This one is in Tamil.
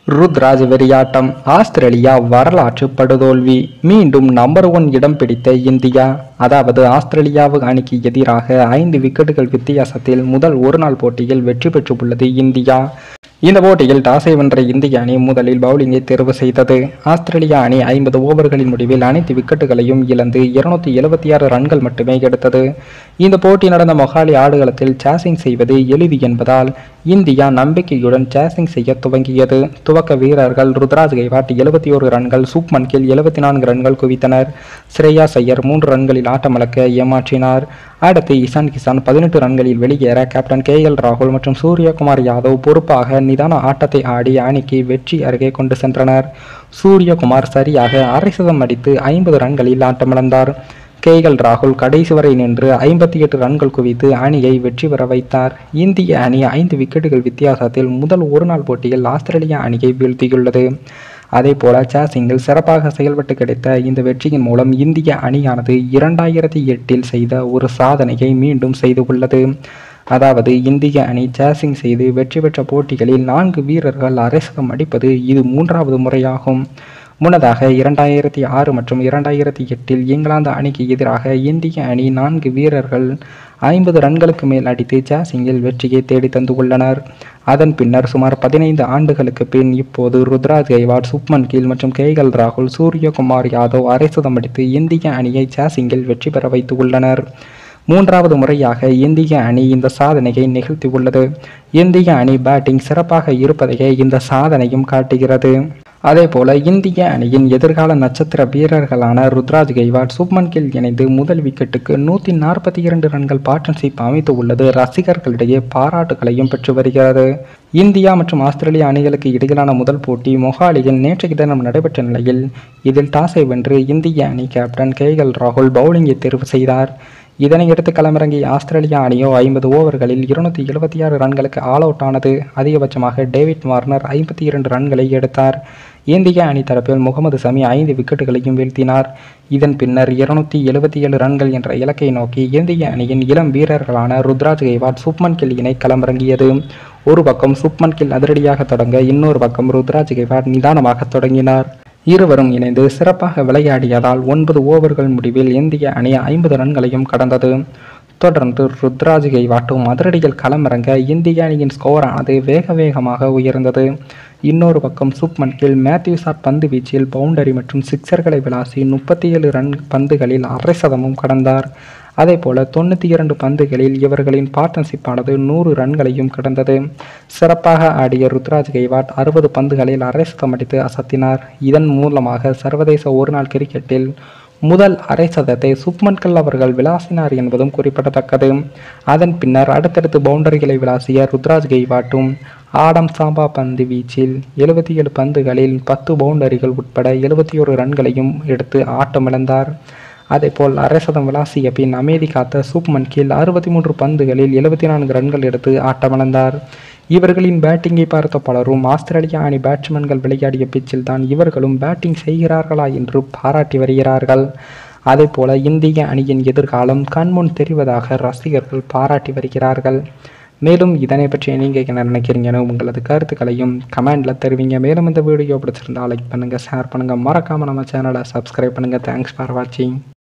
ருத்ராஜ் வெறியாட்டம் ஆஸ்திரேலியா வரலாற்று படுதோல்வி மீண்டும் நம்பர் ஒன் இடம் பிடித்த இந்தியா அதாவது ஆஸ்திரேலியாவு அணிக்கு எதிராக ஐந்து விக்கெட்டுகள் வித்தியாசத்தில் முதல் ஒருநாள் போட்டியில் வெற்றி பெற்றுள்ளது இந்தியா இந்த போட்டியில் டாஸை வென்ற இந்திய அணி முதலில் பவுலிங்கை தேர்வு செய்தது ஆஸ்திரேலியா அணி ஐம்பது ஓவர்களின் முடிவில் அனைத்து விக்கெட்டுகளையும் இழந்து இருநூத்தி எழுபத்தி ஆறு ரன்கள் மட்டுமே எடுத்தது இந்த போட்டி நடந்த மொஹாலி ஆடுகளத்தில் சேசிங் செய்வது எளிது என்பதால் இந்தியா நம்பிக்கையுடன் சேசிங் செய்ய துவங்கியது துவக்க வீரர்கள் ருத்ராஜ் கைவாட் எழுபத்தி ஒரு ரன்கள் சூப்மன் கில் எழுபத்தி நான்கு ரன்கள் குவித்தனர் ஸ்ரேயா சையர் மூன்று ரன்களில் ஆட்டமிழக்க ஏமாற்றினார் அடுத்து இசான் கிசான் பதினெட்டு ரன்களில் வெளியேற கேப்டன் கே எல் ராகுல் மற்றும் சூரியகுமார் யாதவ் பொறுப்பாக நிதான ஆட்டத்தை ஆடி அணிக்கு வெற்றி அருகே கொண்டு சென்றனர் சூரியகுமார் சரியாக அரை சதம் அடித்து ஐம்பது ரன்களில் ஆட்டமிழந்தார் கே எல் ராகுல் கடைசி வரை நின்று ஐம்பத்தி எட்டு ரன்கள் குவித்து அணியை வெற்றி பெற வைத்தார் இந்திய அணி ஐந்து விக்கெட்டுகள் வித்தியாசத்தில் முதல் ஒருநாள் போட்டியில் ஆஸ்திரேலியா அணியை வீழ்த்தியுள்ளது அதே போல சேசிங்கில் சிறப்பாக செயல்பட்டு கிடைத்த இந்த வெற்றியின் மூலம் இந்திய அணியானது இரண்டாயிரத்தி எட்டில் செய்த ஒரு சாதனையை மீண்டும் செய்து உள்ளது அதாவது இந்திய அணி சேசிங் செய்து வெற்றி பெற்ற போட்டிகளில் நான்கு வீரர்கள் அரசகம் அடிப்பது இது மூன்றாவது முறையாகும் முன்னதாக இரண்டாயிரத்தி ஆறு மற்றும் இரண்டாயிரத்தி எட்டில் இங்கிலாந்து அணிக்கு எதிராக இந்திய அணி நான்கு வீரர்கள் ஐம்பது ரன்களுக்கு மேல் அடித்து சேசிங்கில் வெற்றியை தேடி தந்துள்ளனர் அதன் பின்னர் சுமார் பதினைந்து ஆண்டுகளுக்கு பின் இப்போது ருத்ராஜ் கைவாட் சுப்மன் கில் மற்றும் கேஎல் ராகுல் சூரியகுமார் யாதவ் அரைசதம் அடித்து இந்திய அணியை சேசிங்கில் வெற்றி பெற வைத்துள்ளனர் மூன்றாவது முறையாக இந்திய அணி இந்த சாதனையை நிகழ்த்தியுள்ளது இந்திய அணி பேட்டிங் சிறப்பாக இருப்பதையே இந்த சாதனையும் காட்டுகிறது அதே போல இந்திய அணியின் எதிர்கால நட்சத்திர வீரர்களான ருத்ராஜ் கைவாட் சுப்மன் கில் இணைந்து முதல் விக்கெட்டுக்கு நூற்றி நாற்பத்தி இரண்டு ரன்கள் பார்ட்னர்ஷிப் அமைத்து உள்ளது ரசிகர்களிடையே பாராட்டுகளையும் பெற்று வருகிறது இந்தியா மற்றும் ஆஸ்திரேலியா அணிகளுக்கு இடையிலான முதல் போட்டி மொஹாலியில் நேற்றைய தினம் நடைபெற்ற நிலையில் இதில் டாஸை வென்று இந்திய அணி கேப்டன் கே எல் ராகுல் பவுலிங்கை தேர்வு செய்தார் இதனையடுத்து களமிறங்கிய ஆஸ்திரேலியா அணியோ ஐம்பது ஓவர்களில் இருநூத்தி எழுபத்தி ஆறு ரன்களுக்கு ஆல் அவுட் ஆனது அதிகபட்சமாக டேவிட் வார்னர் ஐம்பத்தி இரண்டு ரன்களை எடுத்தார் இந்திய அணி தரப்பில் முகமது சமி ஐந்து விக்கெட்டுகளையும் வீழ்த்தினார் இதன் பின்னர் இருநூத்தி எழுபத்தி ஏழு ரன்கள் என்ற இலக்கை நோக்கி இந்திய அணியின் இளம் வீரர்களான ருத்ராஜ் கைவாட் சுப்மன் கில் இணை களமிறங்கியது ஒரு பக்கம் சுப்மன் கில் அதிரடியாக தொடங்க இன்னொரு பக்கம் ருத்ராஜ் கைவாட் நிதானமாக தொடங்கினார் இருவரும் இணைந்து சிறப்பாக விளையாடியதால் ஒன்பது ஓவர்கள் முடிவில் இந்திய அணி ஐம்பது ரன்களையும் கடந்தது தொடர்ந்து ருத்ராஜ் கைவாட்டும் அதிரடியில் களமிறங்க இந்திய அணியின் ஸ்கோரானது வேக வேகமாக உயர்ந்தது இன்னொரு பக்கம் சுப்மன் கில் மேத்யூ சாட் பந்து வீச்சில் பவுண்டரி மற்றும் சிக்சர்களை விளாசி முப்பத்தி ஏழு ரன் பந்துகளில் அரை சதமும் கடந்தார் அதே போல தொண்ணூற்றி இரண்டு பந்துகளில் இவர்களின் பார்ட்னர்ஷிப்பானது நூறு ரன்களையும் கடந்தது சிறப்பாக ஆடிய ருத்ராஜ் கைவாட் அறுபது பந்துகளில் அரை சதம் அடித்து அசத்தினார் இதன் மூலமாக சர்வதேச ஒருநாள் கிரிக்கெட்டில் முதல் அரை சதத்தை சுப்மன் கில் அவர்கள் விளாசினார் என்பதும் குறிப்பிடத்தக்கது அதன் பின்னர் அடுத்தடுத்து பவுண்டரிகளை விளாசிய ருத்ராஜ் கெய்வாட்டும் ஆடம் சாம்பா பந்து வீச்சில் எழுபத்தி ஏழு பந்துகளில் பத்து பவுண்டரிகள் உட்பட எழுபத்தி ஒரு ரன்களையும் எடுத்து ஆட்டமிழந்தார் அதேபோல் அரசதம் விளாசிய பின் அமைதி காத்த சூப்மன் கீழ் அறுபத்தி மூன்று பந்துகளில் எழுபத்தி நான்கு ரன்கள் எடுத்து ஆட்டமிழந்தார் இவர்களின் பேட்டிங்கை பார்த்த பலரும் ஆஸ்திரேலியா அணி பேட்ஸ்மேன்கள் விளையாடிய பிச்சில் தான் இவர்களும் பேட்டிங் செய்கிறார்களா என்று பாராட்டி வருகிறார்கள் அதே போல இந்திய அணியின் எதிர்காலம் கண்முன் தெரிவதாக ரசிகர்கள் பாராட்டி வருகிறார்கள் மேலும் இதனை பற்றி நீங்கள் என்ன நினைக்கிறீங்கன்னு உங்களது கருத்துக்களையும் கமெண்டில் தெரிவிங்க மேலும் இந்த வீடியோ பிடிச்சிருந்தா லைக் பண்ணுங்கள் ஷேர் பண்ணுங்கள் மறக்காமல் நம்ம சேனலை சப்ஸ்கிரைப் பண்ணுங்கள் தேங்க்ஸ் ஃபார் வாட்சிங்